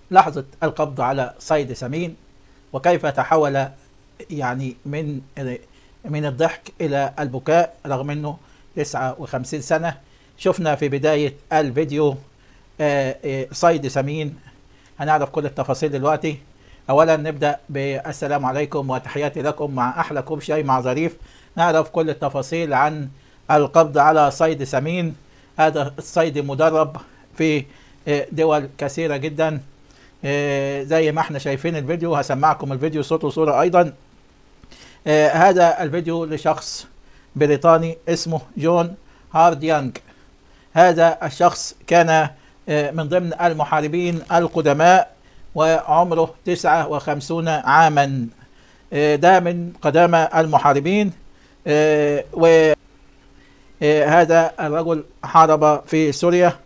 لحظة القبض على صيد سمين وكيف تحول يعني من من الضحك إلى البكاء رغم أنه 59 سنة شفنا في بداية الفيديو آه، آه، صيد سمين هنعرف كل التفاصيل دلوقتي أولا نبدأ بالسلام عليكم وتحياتي لكم مع أحلى كوب شاي مع ظريف نعرف كل التفاصيل عن القبض على صيد سمين هذا الصيد مدرب في آه، دول كثيرة جدا آه، زي ما احنا شايفين الفيديو هسمعكم الفيديو صوت وصورة ايضا آه، هذا الفيديو لشخص بريطاني اسمه جون هارد يانج هذا الشخص كان آه، من ضمن المحاربين القدماء وعمره 59 عاما آه، ده من قدامى المحاربين آه، و آه، هذا الرجل حارب في سوريا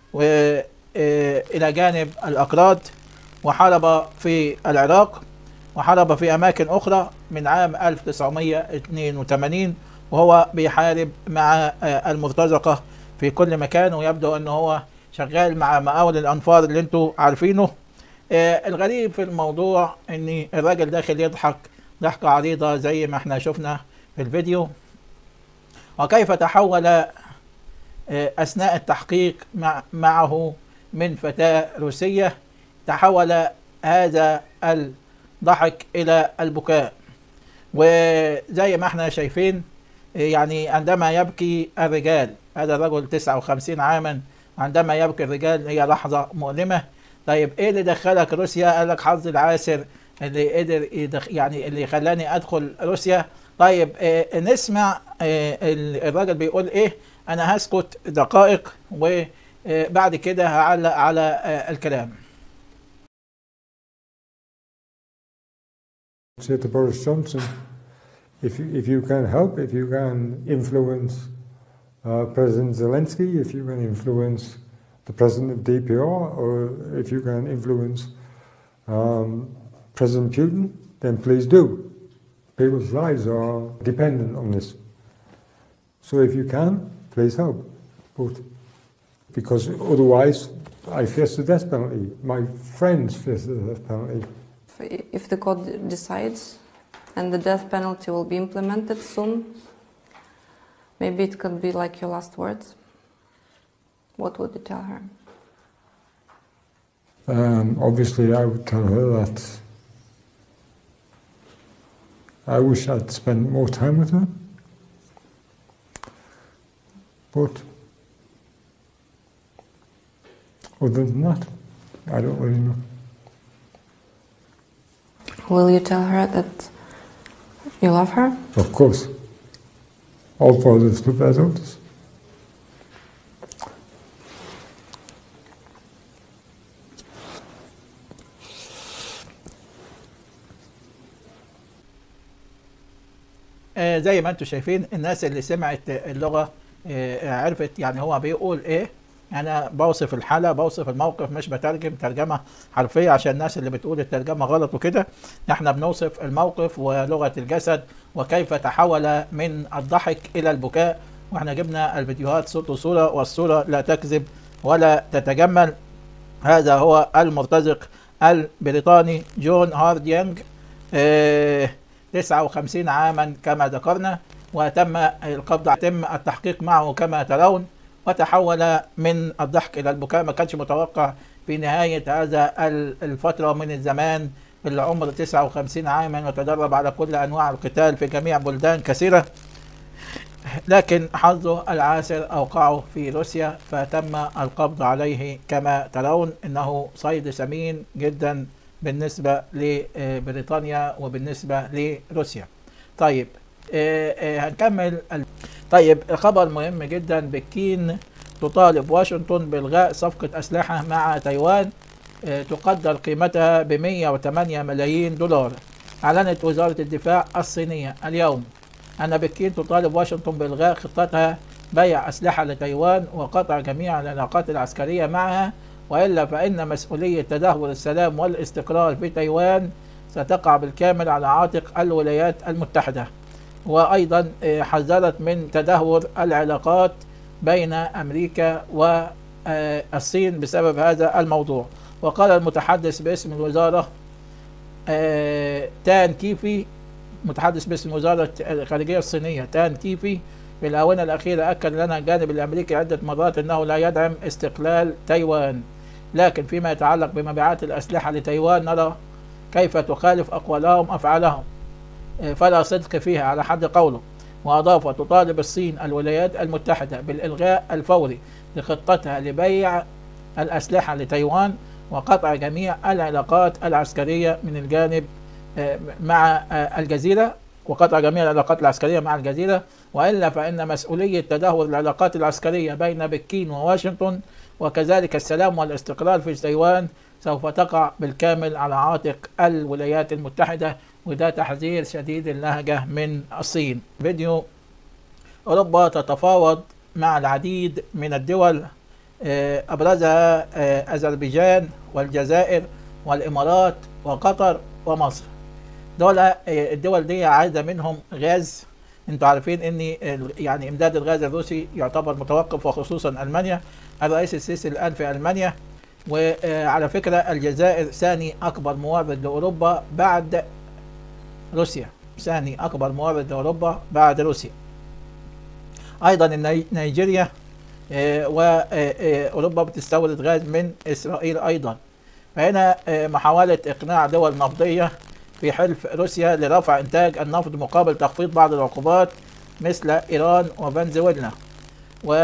وإلى جانب الأكراد وحارب في العراق وحارب في أماكن أخرى من عام 1982 وهو بيحارب مع آه، المرتزقة في كل مكان ويبدو أنه هو شغال مع مقاول الأنفار اللي انتوا عارفينه آه، الغريب في الموضوع ان الراجل داخل يضحك ضحكة عريضة زي ما احنا شفنا في الفيديو وكيف تحول آه، أثناء التحقيق مع معه من فتاة روسية تحول هذا الضحك إلى البكاء وزي ما احنا شايفين آه، يعني عندما يبكي الرجال هذا الرجل 59 عاما عندما يبكي الرجال هي لحظة مؤلمة طيب ايه اللي دخلك روسيا قال لك حظي العاسر اللي قدر يدخ يعني اللي خلاني ادخل روسيا طيب آه نسمع آه ال- الراجل بيقول ايه انا هسكت دقائق وبعد كده هعلق على آه الكلام say to Boris Johnson, if you, if you can help, if you can influence uh, President Zelensky, if you can influence the president of DPR, or if you can influence um, President Putin, then please do. People's lives are dependent on this. So if you can, please help. But because otherwise, I face the death penalty. My friends face the death penalty. If- If the court decides and the death penalty will be implemented soon, maybe it could be like your last words. What would you tell her? Um, obviously, I would tell her that I wish I'd spent more time with her. But other than that, I don't really know. Will you tell her that you love her? Of course, all fathers love their daughters. آه، زي ما انتم شايفين الناس اللي سمعت اللغة آه، عرفت يعني هو بيقول ايه انا بوصف الحالة بوصف الموقف مش بترجم ترجمة حرفية عشان الناس اللي بتقول الترجمة غلط وكده احنا بنوصف الموقف ولغة الجسد وكيف تحول من الضحك الى البكاء واحنا جبنا الفيديوهات صوت وصورة والصورة لا تكذب ولا تتجمل هذا هو المرتزق البريطاني جون هارد يانج آه، 59 عاما كما ذكرنا وتم القبض تم التحقيق معه كما ترون وتحول من الضحك الى البكاء ما كانش متوقع في نهايه هذا ال- الفتره من الزمان اللي عمر 59 عاما وتدرب على كل انواع القتال في جميع بلدان كثيره لكن حظه العاسر اوقعه في روسيا فتم القبض عليه كما ترون انه صيد سمين جدا بالنسبه لبريطانيا وبالنسبه لروسيا. طيب آه، آه، هنكمل ال- طيب خبر مهم جدا بكين تطالب واشنطن بالغاء صفقه اسلحه مع تايوان آه، تقدر قيمتها ب 108 ملايين دولار. اعلنت وزاره الدفاع الصينيه اليوم أن بكين تطالب واشنطن بإلغاء خطتها بيع أسلحة لتايوان وقطع جميع العلاقات العسكرية معها وإلا فإن مسؤولية تدهور السلام والاستقرار في تايوان ستقع بالكامل على عاتق الولايات المتحدة وأيضا آه، حذرت من تدهور العلاقات بين أمريكا والصين بسبب هذا الموضوع وقال المتحدث باسم الوزارة آه، تان كيفي متحدث باسم وزارة الخارجية الصينية تان كيفي في الآونة الأخيرة أكد لنا الجانب الأمريكي عدة مرات أنه لا يدعم استقلال تايوان لكن فيما يتعلق بمبيعات الأسلحة لتايوان نرى كيف تخالف أقوالهم أفعالهم آه، فلا صدق فيها على حد قوله وأضاف تطالب الصين الولايات المتحدة بالإلغاء الفوري لخطتها لبيع الأسلحة لتايوان وقطع جميع العلاقات العسكرية من الجانب آه، مع آه، الجزيرة وقطع جميع العلاقات العسكرية مع الجزيرة وإلا فإن مسؤولية تدهور العلاقات العسكرية بين بكين وواشنطن وكذلك السلام والاستقرار في تايوان سوف تقع بالكامل على عاتق الولايات المتحدة وده تحذير شديد اللهجة من الصين فيديو أوروبا تتفاوض مع العديد من الدول آه، أبرزها آه، أذربيجان والجزائر والإمارات وقطر ومصر دول آه، الدول دي عايزة منهم غاز انتوا عارفين ان ال- يعني امداد الغاز الروسي يعتبر متوقف وخصوصا المانيا الرئيس السيسي الان في المانيا وعلى فكره الجزائر ثاني اكبر مورد لاوروبا بعد روسيا ثاني اكبر مورد لاوروبا بعد روسيا ايضا الني- نيجيريا آه، واوروبا بتستورد غاز من اسرائيل ايضا فهنا آه، محاوله اقناع دول نفطيه في حلف روسيا لرفع انتاج النفط مقابل تخفيض بعض العقوبات مثل ايران وفنزويلا و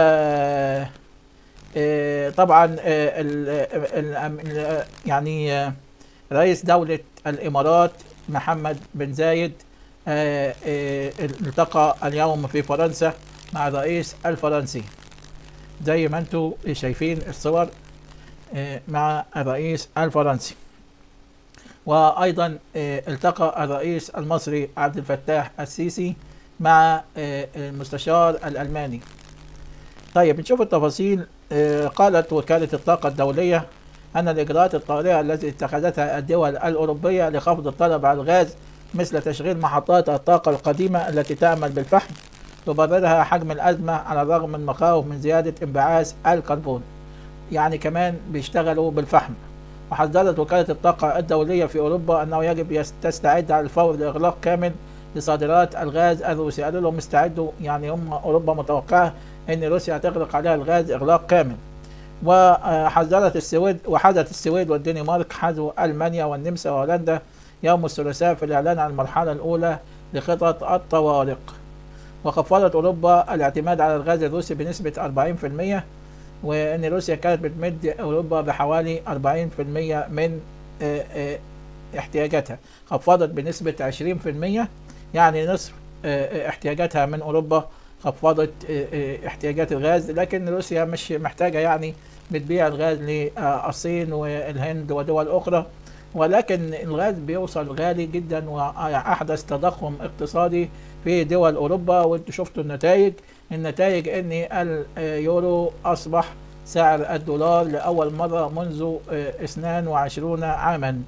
آه، طبعا آه، ال- ال- ال- يعني آه، رئيس دولة الإمارات محمد بن زايد آه، آه، التقى اليوم في فرنسا مع الرئيس الفرنسي زي ما انتم شايفين الصور آه، مع الرئيس الفرنسي وأيضا آه، التقى الرئيس المصري عبد الفتاح السيسي مع آه، المستشار الألماني طيب نشوف التفاصيل آه، قالت وكالة الطاقة الدولية أن الإجراءات الطارئة التي اتخذتها الدول الأوروبية لخفض الطلب على الغاز مثل تشغيل محطات الطاقة القديمة التي تعمل بالفحم تبررها حجم الأزمة على الرغم من مخاوف من زيادة انبعاث الكربون يعني كمان بيشتغلوا بالفحم وحذرت وكالة الطاقة الدولية في أوروبا أنه يجب يس- تستعد على الفور لإغلاق كامل لصادرات الغاز الروسي قالوا لهم استعدوا يعني هم أوروبا متوقعة أن روسيا هتغلق عليها الغاز إغلاق كامل وحذرت السويد وحذرت السويد والدنمارك حذو ألمانيا والنمسا وهولندا يوم الثلاثاء في الإعلان عن المرحلة الأولى لخطط الطوارئ وخفضت أوروبا الاعتماد على الغاز الروسي بنسبة 40% وأن روسيا كانت بتمد أوروبا بحوالي 40% من آه، آه، احتياجاتها خفضت بنسبة 20% يعني نصف آه، آه، احتياجاتها من أوروبا خفضت آه، آه، احتياجات الغاز لكن روسيا مش محتاجة يعني بتبيع الغاز للصين والهند ودول أخرى ولكن الغاز بيوصل غالي جدا وأحدث تضخم اقتصادي في دول أوروبا وانتوا شفتوا النتائج النتائج ان اليورو أصبح سعر الدولار لأول مرة منذ آه، 22 عاما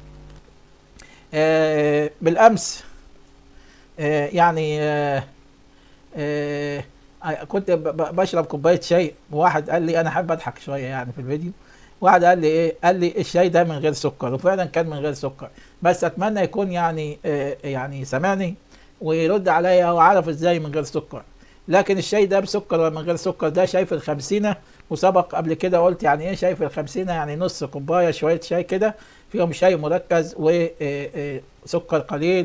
آه، بالأمس آه، يعني آه، آه، كنت ب- ب- بشرب كوبايه شاي وواحد قال لي انا حابب اضحك شويه يعني في الفيديو واحد قال لي ايه قال لي الشاي ده من غير سكر وفعلا كان من غير سكر بس اتمنى يكون يعني آه، يعني سامعني ويرد عليا وعرف ازاي من غير سكر لكن الشاي ده بسكر ولا من غير سكر ده شاي في الخمسينة وسبق قبل كده قلت يعني ايه شاي في الخمسينة يعني نص كوباية شوية شاي كده فيهم شاي مركز وسكر قليل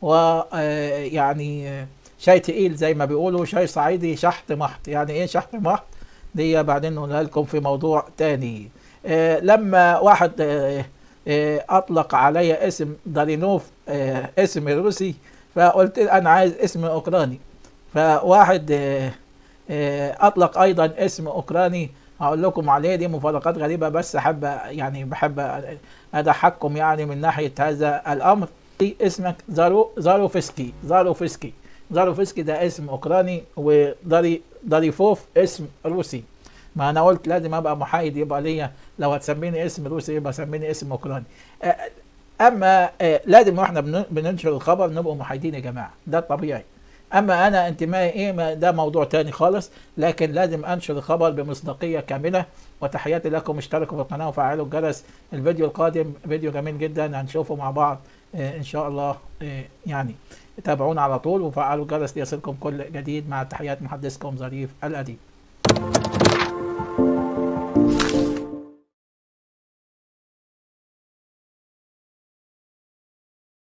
ويعني شاي تقيل زي ما بيقولوا شاي صعيدي شحط محط يعني ايه شحط محط دي بعدين نقولها لكم في موضوع تاني آه، لما واحد آه، آه، اطلق علي اسم دارينوف آه، اسم روسي فقلت انا عايز اسم اوكراني فواحد آه، آه، اطلق ايضا اسم اوكراني هقول لكم عليه دي مفارقات غريبه بس احب يعني بحب اضحككم يعني من ناحيه هذا الامر اسمك زارو زاروفسكي زاروفسكي زاروفسكي ده اسم اوكراني وداري داريفوف اسم روسي ما انا قلت لازم ابقى محايد يبقى ليا لو هتسميني اسم روسي يبقى سميني اسم اوكراني آه، اما آه، لازم واحنا بن- بننشر الخبر نبقى محايدين يا جماعه ده الطبيعي اما انا انتمائي ايه ما ده موضوع تاني خالص لكن لازم انشر الخبر بمصداقيه كامله وتحياتي لكم اشتركوا في القناه وفعلوا الجرس الفيديو القادم فيديو جميل جدا هنشوفه مع بعض آه، ان شاء الله آه، يعني تابعونا على طول وفعلوا الجرس ليصلكم كل جديد مع تحيات محدثكم ظريف الاديب